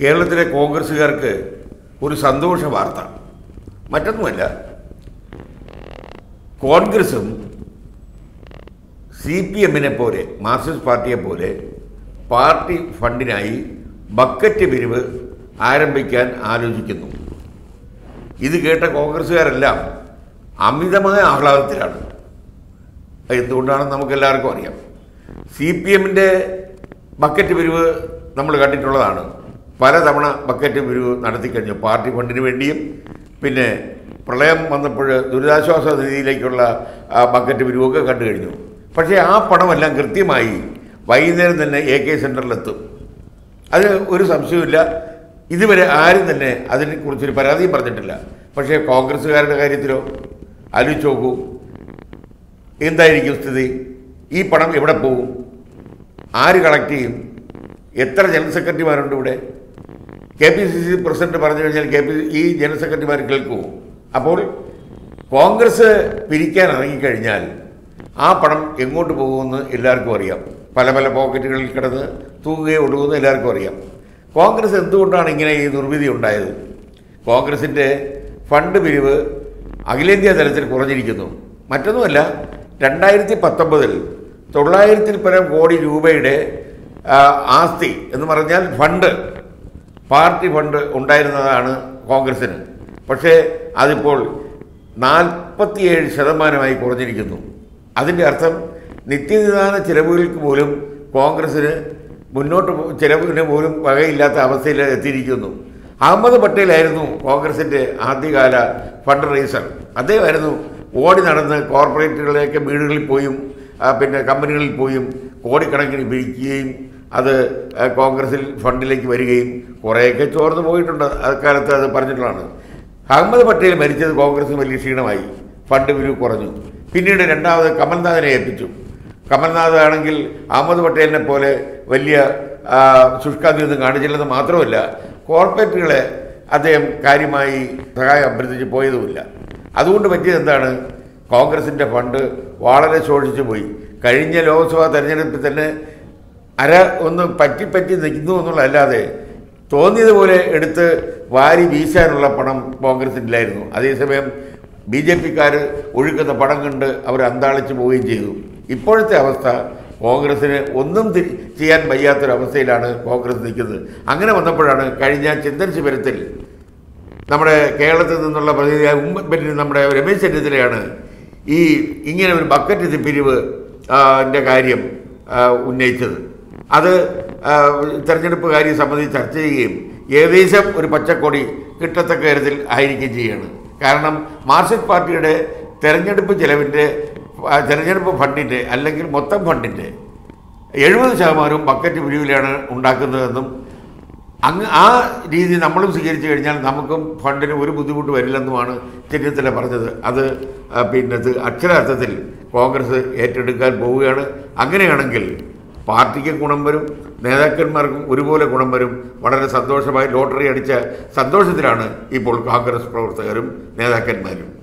കേരളത്തിലെ കോൺഗ്രസ്സുകാർക്ക് ഒരു സന്തോഷ വാർത്ത മറ്റൊന്നുമല്ല കോൺഗ്രസും സി പി എമ്മിനെ പോലെ മാർക്സിസ്റ്റ് പാർട്ടിയെ പോലെ പാർട്ടി ഫണ്ടിനായി ബക്കറ്റ് പിരിവ് ആരംഭിക്കാൻ ആലോചിക്കുന്നു ഇത് കേട്ട കോൺഗ്രസ്സുകാരെല്ലാം അമിതമായ ആഹ്ലാദത്തിലാണ് അത് എന്തുകൊണ്ടാണെന്ന് നമുക്കെല്ലാവർക്കും അറിയാം സി പി എമ്മിൻ്റെ ബക്കറ്റ് പിരിവ് നമ്മൾ കണ്ടിട്ടുള്ളതാണ് പലതവണ ബക്കറ്റ് പിരിവ് നടത്തിക്കഴിഞ്ഞു പാർട്ടി ഫണ്ടിന് വേണ്ടിയും പിന്നെ പ്രളയം വന്നപ്പോൾ ദുരിതാശ്വാസ നിധിയിലേക്കുള്ള ആ, ബക്കറ്റ് പിരിവൊക്കെ കണ്ടു കഴിഞ്ഞു പക്ഷേ ആ പണമെല്ലാം കൃത്യമായി വൈകുന്നേരം തന്നെ എ കെ സെൻറ്ററിലെത്തും അതിന് ഒരു സംശയവുമില്ല ഇതുവരെ ആരും തന്നെ അതിനെക്കുറിച്ചൊരു പരാതിയും പറഞ്ഞിട്ടില്ല പക്ഷേ കോൺഗ്രസ്സുകാരുടെ കാര്യത്തിലോ ആലോചിച്ച് നോക്കൂ എന്തായിരിക്കും സ്ഥിതി ഈ പണം എവിടെ പോകും ആര് കളക്ട് ചെയ്യും എത്ര ജനറൽ സെക്രട്ടറിമാരുണ്ട് ഇവിടെ K P C C president പറഞ്ഞു കഴിഞ്ഞാൽ കെ പി ഈ ജനറൽ സെക്രട്ടറിമാർ കേൾക്കുമോ അപ്പോൾ കോൺഗ്രസ് പിരിക്കാൻ ഇറങ്ങിക്കഴിഞ്ഞാൽ ആ പണം എങ്ങോട്ട് പോകുമെന്ന് എല്ലാവർക്കും അറിയാം പല പല പോക്കറ്റുകളിൽ കിടന്ന് തൂങ്ങുകയോ ഒടുകുമെന്ന് എല്ലാവർക്കും അറിയാം കോൺഗ്രസ് എന്തുകൊണ്ടാണ് ഇങ്ങനെ ഈ ദുർവിധി ഉണ്ടായത് കോൺഗ്രസിൻ്റെ ഫണ്ട് പിരിവ് അഖിലേന്ത്യാ തലത്തിൽ കുറഞ്ഞിരിക്കുന്നു മറ്റൊന്നുമല്ല രണ്ടായിരത്തി പത്തൊമ്പതിൽ തൊള്ളായിരത്തിൽ പരം കോടി രൂപയുടെ ആ, ആസ്തി എന്ന് പറഞ്ഞാൽ ഫണ്ട് പാർട്ടി ഫണ്ട് ഉണ്ടായിരുന്നതാണ് കോൺഗ്രസ്സിന് പക്ഷേ അതിപ്പോൾ നാൽപ്പത്തിയേഴ് ശതമാനമായി കുറഞ്ഞിരിക്കുന്നു അതിൻ്റെ അർത്ഥം നിത്യനിദാന ചിലവുകൾക്ക് പോലും കോൺഗ്രസ്സിന് മുന്നോട്ട് പോ- ചിലവിന് പോലും വകയില്ലാത്ത അവസ്ഥയിൽ എത്തിയിരിക്കുന്നു അഹമ്മദ് പട്ടേലായിരുന്നു കോൺഗ്രസിൻ്റെ ആദ്യകാല ഫണ്ട് റൈസർ അദ്ദേഹമായിരുന്നു ഓടി നടന്ന് കോർപ്പറേറ്റുകളിലേക്ക് വീടുകളിൽ പോയും ആ, പിന്നെ കമ്പനികളിൽ പോയും കോടിക്കണക്കിന് പിരിക്കുകയും അത് ആ, കോൺഗ്രസിൽ ഫണ്ടിലേക്ക് വരികയും കുറേയൊക്കെ ചോർന്നു പോയിട്ടുണ്ട് അക്കാലത്ത് അത് പറഞ്ഞിട്ടുള്ളതാണ് അഹമ്മദ് പട്ടേൽ മരിച്ചത് കോൺഗ്രസ് വലിയ ക്ഷീണമായി ഫണ്ട് പിരിവ് കുറഞ്ഞു പിന്നീട് രണ്ടാമത് കമൽനാഥിനെ ഏൽപ്പിച്ചു കമൽനാഥ് ആണെങ്കിൽ അഹമ്മദ് പട്ടേലിനെ പോലെ വലിയ ആ, ശുഷ്കാന്തിയൊന്നും കാണിച്ചില്ലെന്ന് മാത്രമല്ല കോർപ്പറേറ്റുകളെ അദ്ദേഹം കാര്യമായി സഹായം അഭ്യർത്ഥിച്ച് പോയതുമില്ല അതുകൊണ്ട് പറ്റിയത് എന്താണ് കോൺഗ്രസിൻ്റെ ഫണ്ട് വളരെ ശോഷിച്ചു പോയി കഴിഞ്ഞ ലോക്സഭാ തെരഞ്ഞെടുപ്പിൽ തന്നെ അര ഒന്ന് പറ്റി പറ്റി നിൽക്കുന്നു എന്നുള്ളതല്ലാതെ തോന്നിയതുപോലെ എടുത്ത് വാരി വീശാനുള്ള പണം കോൺഗ്രസിനില്ലായിരുന്നു അതേസമയം ബി ജെ പിക്കാർ ഒഴുക്കുന്ന പണം കണ്ട് അവർ അന്താളിച്ച് പോവുകയും ചെയ്തു ഇപ്പോഴത്തെ അവസ്ഥ കോൺഗ്രസ്സിന് ഒന്നും തി- ചെയ്യാൻ വയ്യാത്തൊരവസ്ഥയിലാണ് കോൺഗ്രസ് നിൽക്കുന്നത് അങ്ങനെ വന്നപ്പോഴാണ് കഴിഞ്ഞ ചിന്തൻ ശിബിരത്തിൽ നമ്മുടെ കേരളത്തിൽ നിന്നുള്ള പ്രതിനിധിയായ ഉമ്മ പിന്നെ നമ്മുടെ രമേശ് ചെന്നിത്തലയാണ് ഈ ഇങ്ങനെ ഒരു ബക്കറ്റ് പിരിവ് ആ, ന്റെ കാര്യം ആ, ഉന്നയിച്ചത് അത് ആ, തെരഞ്ഞെടുപ്പ് കാര്യം സംബന്ധിച്ച് ചർച്ച ചെയ്യുകയും ഏകദേശം ഒരു പച്ചക്കൊടി കിട്ടത്തക്ക തരത്തിൽ ആയിരിക്കുകയും ചെയ്യുകയാണ് കാരണം മാർക്സിസ്റ്റ് പാർട്ടിയുടെ തെരഞ്ഞെടുപ്പ് ചെലവിൻ്റെ ആ, തെരഞ്ഞെടുപ്പ് ഫണ്ടിൻ്റെ അല്ലെങ്കിൽ മൊത്തം ഫണ്ടിൻ്റെ എഴുപത് ശതമാനവും ബക്കറ്റ് പിരിവിലാണ് ഉണ്ടാക്കുന്നതെന്നും അങ്ങ് ആ രീതി നമ്മളും സ്വീകരിച്ചു കഴിഞ്ഞാൽ നമുക്കും ഫണ്ടിന് ഒരു ബുദ്ധിമുട്ട് വരില്ലെന്നുമാണ് ചെന്നിത്തല പറഞ്ഞത് അത് ആ, പിന്നെ ഇത് അക്ഷരാർത്ഥത്തിൽ കോൺഗ്രസ് ഏറ്റെടുക്കാൻ പോവുകയാണ് അങ്ങനെയാണെങ്കിൽ പാർട്ടിക്ക് ഗുണം വരും നേതാക്കന്മാർക്കും ഒരുപോലെ ഗുണം വരും വളരെ സന്തോഷമായി ലോട്ടറി അടിച്ച സന്തോഷത്തിലാണ് ഇപ്പോൾ കോൺഗ്രസ് പ്രവർത്തകരും നേതാക്കന്മാരും